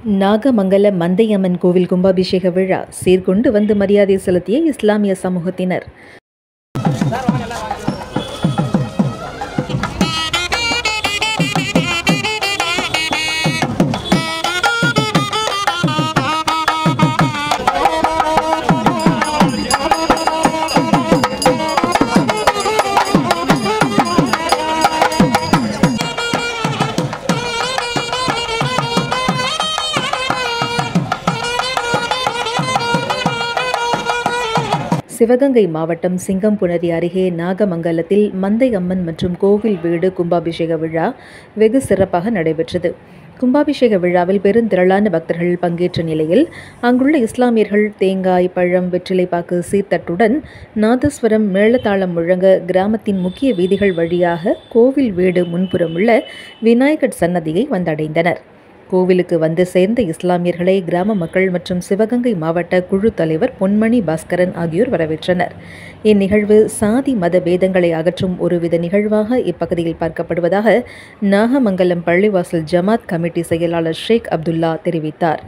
நாகமங்கல மந்தையம்மன் கோவில் கும்பாபிஷேக விழா சீர்கொண்டு வந்து மரியாதை செலுத்திய இஸ்லாமிய சமூகத்தினர் சிவகங்கை மாவட்டம் சிங்கம்புணரி அருகே நாகமங்கலத்தில் மந்தை அம்மன் மற்றும் கோவில் வீடு கும்பாபிஷேக விழா வெகு சிறப்பாக நடைபெற்றது கும்பாபிஷேக விழாவில் பெருந்திரளான பக்தர்கள் பங்கேற்ற நிலையில் அங்குள்ள இஸ்லாமியர்கள் தேங்காய் பழம் வெற்றிலைப்பாக்கு சீர்தட்டுடன் நாதஸ்வரம் மேளதாளம் முழங்க கிராமத்தின் முக்கிய வீதிகள் வழியாக கோவில் வீடு முன்புறமுள்ள விநாயகர் சன்னதியை வந்தடைந்தனர் கோவிலுக்கு வந்து சேர்ந்த இஸ்லாமியர்களை கிராம மக்கள் மற்றும் சிவகங்கை மாவட்ட குழு தலைவர் பொன்மணி பாஸ்கரன் ஆகியோர் வரவேற்றனர் இந்நிகழ்வு சாதி மத பேதங்களை அகற்றும் ஒருவித நிகழ்வாக இப்பகுதியில் பார்க்கப்படுவதாக நாகமங்கலம் பள்ளிவாசல் ஜமாத் கமிட்டி செயலாளர் ஷேக் அப்துல்லா தெரிவித்தார்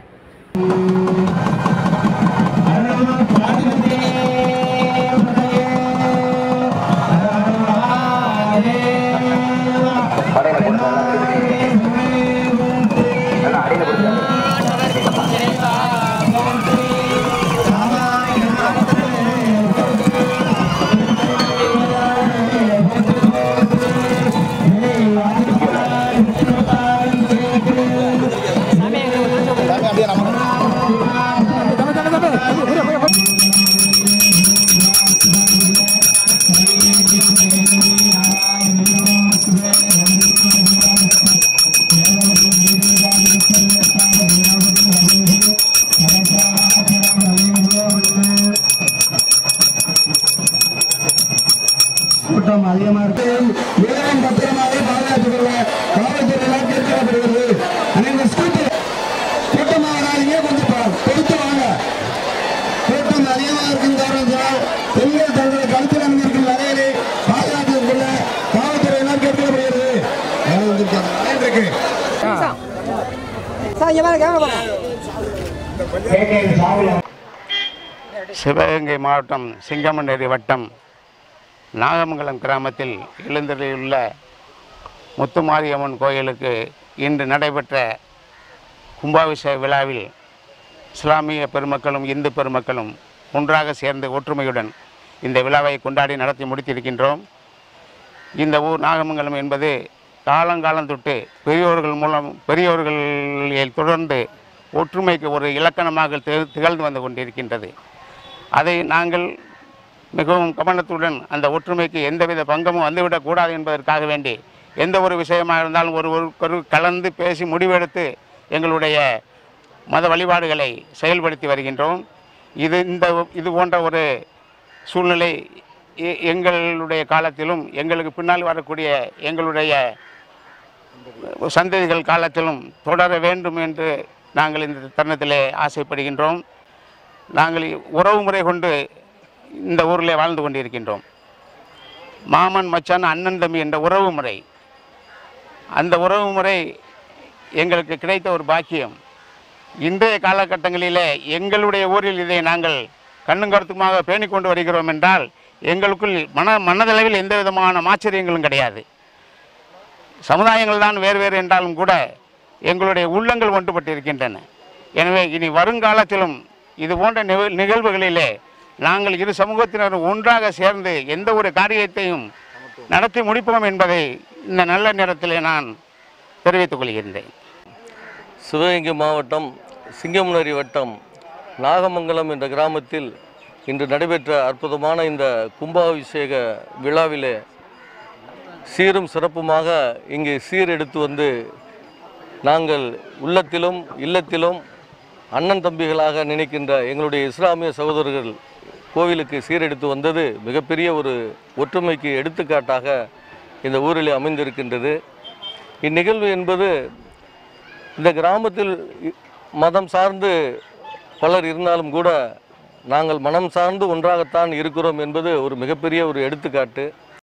கூட்டம் அதிகமா இருக்கு மிகவும் பத்திரமாக பாதுகாத்துக் கொள்ள காவல்துறையினால் கேட்கப்படுகிறது அனைவரும் ஸ்கூட்டர் கூட்டமாக நாளையே கொஞ்சம் ப- பொறுத்து வாங்க கூட்டம் அதிகமாக இருக்கும் காரணத்தினால் பெண்கள் தங்களை கழுத்தில் அணிந்திருக்கும் வரையிலே பாதுகாத்துக் கொள்ள காவல்துறையினால் கேட்கப்படுகிறது வேற வந்துருக்காங்க. இருக்கு சிவகங்கை மாவட்டம் சிங்கமநேரி வட்டம் நாகமங்கலம் கிராமத்தில் எழுந்தருளியுள்ள முத்துமாரியம்மன் கோயிலுக்கு இன்று நடைபெற்ற கும்பாபிஷேக விழாவில் இஸ்லாமிய பெருமக்களும் இந்து பெருமக்களும் ஒன்றாக சேர்ந்து ஒற்றுமையுடன் இந்த விழாவை கொண்டாடி நடத்தி முடித்திருக்கின்றோம் இந்த ஊர் நாகமங்கலம் என்பது காலங்காலம் தொட்டு பெரியோர்கள் மூலம் பெரியோர்களை தொடர்ந்து ஒற்றுமைக்கு ஒரு இலக்கணமாக திக- திகழ்ந்து வந்து கொண்டிருக்கின்றது அதை நாங்கள் மிகவும் கவனத்துடன் அந்த ஒற்றுமைக்கு எந்தவித பங்கமும் வந்துவிடக்கூடாது என்பதற்காக வேண்டி எந்த ஒரு விஷயமாக இருந்தாலும் ஒரு ஒரு கலந்து பேசி முடிவெடுத்து எங்களுடைய மத வழிபாடுகளை செயல்படுத்தி வருகின்றோம் இது இந்த இது போன்ற ஒரு சூழ்நிலை எ- எங்களுடைய காலத்திலும் எங்களுக்கு பின்னால் வரக்கூடிய எங்களுடைய சந்ததிகள் காலத்திலும் தொடர வேண்டும் என்று நாங்கள் இந்த தருணத்திலே ஆசைப்படுகின்றோம் நாங்கள் உறவு முறை கொண்டு இந்த ஊரில் வாழ்ந்து கொண்டிருக்கின்றோம் மாமன் மச்சான் அண்ணன் தம்பி என்ற உறவு முறை அந்த உறவு முறை எங்களுக்கு கிடைத்த ஒரு பாக்கியம் இன்றைய காலகட்டங்களிலே எங்களுடைய ஊரில் இதை நாங்கள் கண்ணும் கருத்துமாக பேணிக் கொண்டு வருகிறோம் என்றால் எங்களுக்குள் மன மனதளவில் எந்த விதமான ஆச்சரியங்களும் கிடையாது சமுதாயங்கள் தான் வேறு வேறு என்றாலும் கூட எங்களுடைய உள்ளங்கள் ஒன்றுபட்டு இருக்கின்றன எனவே இனி வருங்காலத்திலும் இது போன்ற நிக- நிகழ்வுகளிலே நாங்கள் இரு சமூகத்தினரும் ஒன்றாக சேர்ந்து எந்த ஒரு காரியத்தையும் நடத்தி முடிப்போம் என்பதை இந்த நல்ல நேரத்திலே நான் தெரிவித்துக் கொள்கின்றேன் சிவகங்கை மாவட்டம் சிங்கமுனரி வட்டம் நாகமங்கலம் என்ற கிராமத்தில் இன்று நடைபெற்ற அற்புதமான இந்த கும்பாபிஷேக விழாவிலே சீரும் சிறப்புமாக இங்கு சீர் எடுத்து வந்து நாங்கள் உள்ளத்திலும் இல்லத்திலும் அண்ணன் தம்பிகளாக நினைக்கின்ற எங்களுடைய இஸ்லாமிய சகோதரர்கள் கோவிலுக்கு சீரெடுத்து வந்தது மிகப்பெரிய ஒரு ஒற்றுமைக்கு எடுத்துக்காட்டாக இந்த ஊரில் அமைந்திருக்கின்றது இந்நிகழ்வு என்பது இந்த கிராமத்தில் இ- மதம் சார்ந்து பலர் இருந்தாலும் கூட நாங்கள் மனம் சார்ந்து ஒன்றாகத்தான் இருக்கிறோம் என்பது ஒரு மிகப்பெரிய ஒரு எடுத்துக்காட்டு